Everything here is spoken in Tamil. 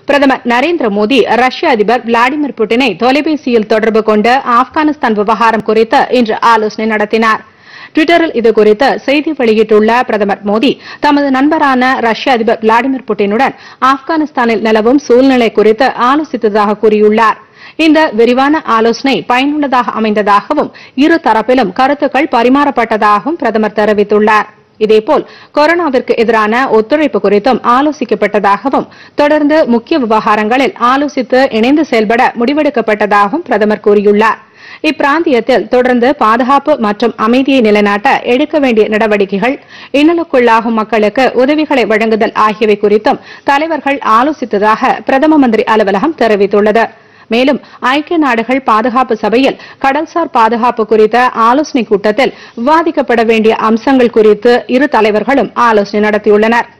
பிரதமர் நரேந்திர மோடி ரஷ்ய அதிபர் விளாடிமிர் புட்டினை தொலைபேசியில் தொடர்பு கொண்டு ஆப்கானிஸ்தான் விவகாரம் குறித்து இன்று ஆலோசனை நடத்தினார் டுவிட்டரில் இதுகுறித்து செய்தி வெளியிட்டுள்ள பிரதமர் மோடி தமது நண்பரான ரஷ்ய அதிபர் விளாடிமிர் புட்டினுடன் ஆப்கானிஸ்தானில் நிலவும் சூழ்நிலை குறித்து ஆலோசித்ததாக கூறியுள்ளார் இந்த விரிவான ஆலோசனை பயனுள்ளதாக அமைந்ததாகவும் இரு தரப்பிலும் கருத்துக்கள் பரிமாறப்பட்டதாகவும் பிரதமர் தெரிவித்துள்ளார் இதேபோல் கொரோனாவிற்கு எதிரான ஒத்துழைப்பு குறித்தும் ஆலோசிக்கப்பட்டதாகவும் தொடர்ந்து முக்கிய விவகாரங்களில் ஆலோசித்து இணைந்து செயல்பட முடிவெடுக்கப்பட்டதாகவும் பிரதமர் கூறியுள்ளார் இப்பிராந்தியத்தில் தொடர்ந்து பாதுகாப்பு மற்றும் அமைதியை நிலைநாட்ட எடுக்க வேண்டிய நடவடிக்கைகள் இன்னலுக்குள்ளாகும் மக்களுக்கு உதவிகளை வழங்குதல் ஆகியவை குறித்தும் தலைவர்கள் ஆலோசித்ததாக பிரதம மந்திரி அலுவலகம் தெரிவித்துள்ளது மேலும் ஐக்கிய நாடுகள் பாதுகாப்பு சபையில் கடல்சார் பாதுகாப்பு குறித்த ஆலோசனைக் கூட்டத்தில் விவாதிக்கப்பட வேண்டிய அம்சங்கள் குறித்து இரு தலைவர்களும் ஆலோசனை நடத்தியுள்ளனா்